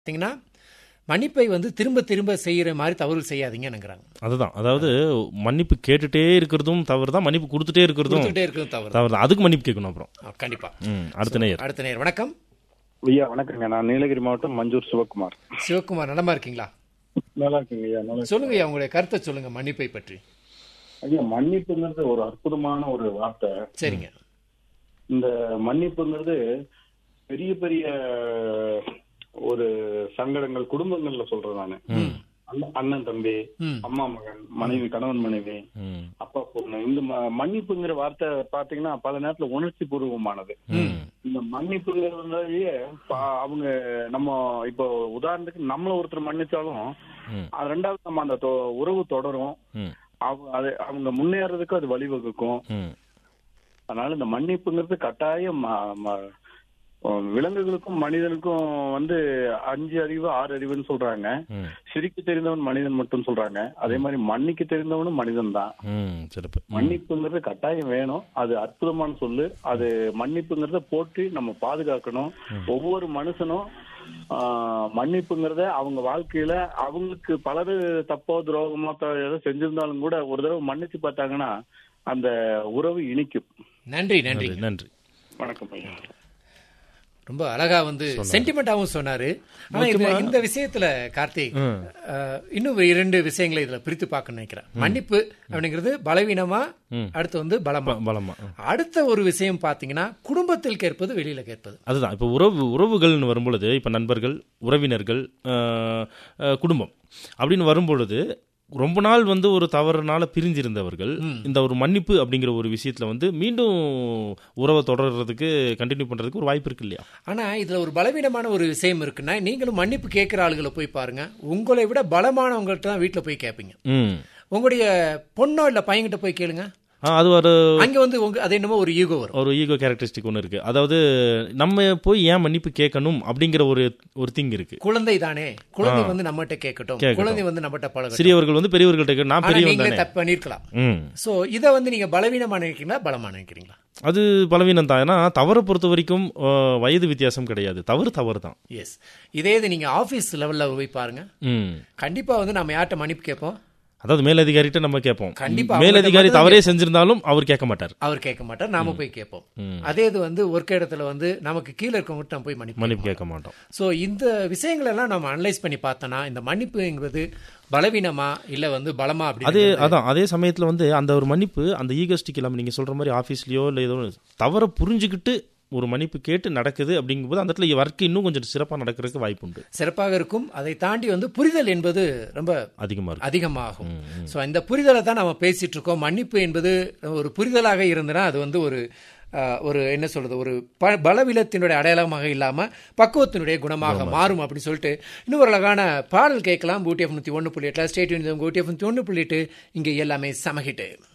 பார்த்தீங்கன்னா மன்னிப்பை வந்து திரும்ப திரும்ப செய்யற மாதிரி தவறு செய்யாதீங்கன்னுங்கிறாங்க அதுதான் அதாவது மன்னிப்பு கேட்டுட்டே இருக்கிறதும் தவறு தான் மன்னிப்பு கொடுத்துட்டே இருக்கிறதும் கொடுத்துட்டே இருக்கிறது தவறு தவறு தான் அதுக்கு மன்னிப்பு கேட்கணும் அப்புறம் ஆ, கண்டிப்பா ம் அடுத்த நேயர் அடுத்த நேரம் வணக்கம் ஐயா வணக்கங்க நான் நீலகிரி மாவட்டம் மஞ்சூர் சிவகுமார் சிவகுமார் நலமா இருக்கீங்களா நல்லா இருக்குங்க ஐயா நல்லா சொல்லுங்க ஐயா உங்களுடைய கருத்தை சொல்லுங்க மன்னிப்பை பற்றி ஐயா மன்னிப்புங்கிறது ஒரு அற்புதமான ஒரு வார்த்தை சரிங்க இந்த மன்னிப்புங்கிறது பெரிய பெரிய ஒரு சங்கடங்கள் குடும்பங்கள்ல சொல்றேன் நானு அண்ணன் அண்ணன் தம்பி ம். அம்மா மகன் மனைவி கணவன் மனைவி ம் அப்பா பொண்ணு இந்த ம- மன்னிப்புங்கிற வார்த்தை பாத்தீங்கன்னா பல நேரத்துல உணர்ச்சி பூர்வமானது ம் இந்த மன்னிப்புங்கிறதுலயே பா- அவங்க நம்ம இப்போ உதாரணத்துக்கு நம்மள ஒருத்தர் மன்னிச்சாலும் ம். அது ரெண்டாவது நம்ம அந்த தொ- உறவு தொடரும் ம் அவங்க அது அவங்க முன்னேறதுக்கு அது வழிவகுக்கும் ம் அதனால இந்த மன்னிப்புங்கிறது கட்டாயம் ம- ம- விலங்குகளுக்கும் மனிதனுக்கும் வந்து அஞ்சு அறிவு ஆறு அறிவுன்னு சொல்றாங்க ம் சிரிக்க தெரிந்தவன் மனிதன் மட்டும் சொல்றாங்க அதே மாதிரி மன்னிக்க தெரிந்தவனும் மனிதன் தான் ம் சிறப்பு மன்னிப்புங்கிறது கட்டாயம் வேணும் அது அற்புதமான சொல்லு அது மன்னிப்புங்கிறத போட்டு நம்ம பாதுகாக்கணும் ஒவ்வொரு மனுஷனும் ஆஹ், மன்னிப்புங்கிறத அவங்க வாழ்க்கையில அவங்களுக்கு பலரு தப்போ துரோகமோ த- ஏதோ செஞ்சிருந்தாலும் கூட ஒரு தடவை மன்னிச்சு பார்த்தாங்கன்னா அந்த உறவு இனிக்கும் நன்றி நன்றி நன்றி நன்றி வணக்கம் ஐயா ரொம்ப அழகா வந்து சென்டிமெண்டாவும் சொன்னாரு ஆனா இது இந்த விஷயத்துல கார்த்திக் அஹ், இன்னும் இரண்டு விஷயங்களை இதுல பிரித்து பார்க்க நினைக்கிறேன் மன்னிப்பு அப்படிங்கிறது பலவீனமா அடுத்து வந்து பலமா ப- பலமா அடுத்த ஒரு விஷயம் பாத்தீங்கன்னா குடும்பத்தில் கேட்பது வெளியில கேட்பது அதுதான் இப்போ உறவு உறவுகள்னு வரும்பொழுது இப்போ நண்பர்கள் உறவினர்கள் ஆஹ், ஆஹ், குடும்பம் அப்படின்னு வரும்பொழுது ரொம்ப நாள் வந்து ஒரு தவறுனால பிரிஞ்சிருந்தவர்கள் இந்த ஒரு மன்னிப்பு அப்படிங்கிற ஒரு விஷயத்துல வந்து மீண்டும் உறவை தொடர்றதுக்கு கண்டினியூ பண்றதுக்கு ஒரு வாய்ப்பு இருக்கு இல்லையா ஆனா இதுல ஒரு பலவீனமான ஒரு விஷயம் இருக்குன்னா நீங்களும் மன்னிப்பு கேட்கிற ஆளுகளை போய் பாருங்க உங்களை விட பலமானவங்கள்ட்ட தான் வீட்டுல போய் கேட்பீங்க ம் உங்களுடைய பொண்ணோ இல்ல பையன்கிட்ட போய் கேளுங்க ஆ, அது ஒரு அங்க வந்து உங்க அது என்னமோ ஒரு ஈகோ வரும் ஒரு ஈகோ கேரக்டரிஸ்டிக் ஒன்று இருக்கு அதாவது நம்ம போய் ஏன் மன்னிப்பு கேட்கணும் அப்படிங்கிற ஒரு ஒரு திங் இருக்கு குழந்தை தானே குழந்தை வந்து நம்மகிட்ட கேட்கட்டும் கேட்கட்டும். குழந்தை வந்து நம்மகிட்ட பழகட்டும் சிறியவர்கள் வந்து பெரியவர்கள்ட்ட கேட்க நான் ஆனா பெரியவன் நீங்களே தானே தப்பு பண்ணிருக்கலாம் ம் சோ இத வந்து நீங்க பலவீனமா நினைக்கிறீங்களா பலமா நினைக்கிறீங்களா அது பலவீனம் தான் ஏன்னா தவறை பொறுத்த வரைக்கும் ஆஹ், வயது வித்தியாசம் கிடையாது தவறு தவறு தான் எஸ் இதே இது நீங்க ஆபீஸ் லெவல்ல போய் பாருங்க ம் கண்டிப்பா வந்து நம்ம யார்ட்ட மன்னிப்பு கேட்போம் அதாவது மேலதிகாரிட்ட நம்ம கேட்போம் கண்டிப்பா மேலதிகாரி அவங்கள்ட்ட தவறே செஞ்சிருந்தாலும் அவர் கேட்க மாட்டார் அவர் கேட்க மாட்டார் நாம போய் கேட்போம் அதே இது வந்து ஒர்க் இடத்துல வந்து நமக்கு கீழே இருக்கவங்க நம்ம போய் மன்னிப்பு மன்னிப்பு கேட்க மாட்டோம் ஸோ இந்த விஷயங்கள் எல்லாம் நம்ம அனலைஸ் பண்ணி பார்த்தோம்னா இந்த மன்னிப்புங்கிறது பலவீனமா இல்ல வந்து பலமா அப்படி அதே அதான் அதே சமயத்துல வந்து அந்த ஒரு மன்னிப்பு அந்த ஈகோஸ்டிக் இல்லாம நீங்க சொல்ற மாதிரி ஆபீஸ்லயோ இல்ல ஏதோ ஒண்ணு தவற புரிஞ்சுக்கிட்டு ஒரு மன்னிப்பு கேட்டு நடக்குது அப்படிங்கும்போது அந்த இடத்துல ஒர்க் இன்னும் கொஞ்சம் சிறப்பா நடக்கிறதுக்கு வாய்ப்பு உண்டு சிறப்பாக இருக்கும் அதை தாண்டி வந்து புரிதல் என்பது ரொம்ப அதிகமா இருக்கு அதிகமாகும் ஸோ இந்த புரிதலை தான் நம்ம பேசிட்டு இருக்கோம் மன்னிப்பு என்பது ஒரு புரிதலாக இருந்தனா அது வந்து ஒரு அஹ், ஒரு என்ன சொல்றது ஒரு ப பலவீனத்தினுடைய அடையாளமாக இல்லாம பக்குவத்தினுடைய குணமாக மாறும் அப்படின்னு சொல்லிட்டு இன்னும் ஒரு அழகான பாடல் கேட்கலாம் ஊட்டி எஃப் நூற்றி ஒன்று புள்ளி எட்டில் ஸ்டேட் யூனியன் ஊட்டி எஃப் நூற்றி ஒன்று புள்ளி எட்டு இங்கே எல்லாமே சமகிட்டு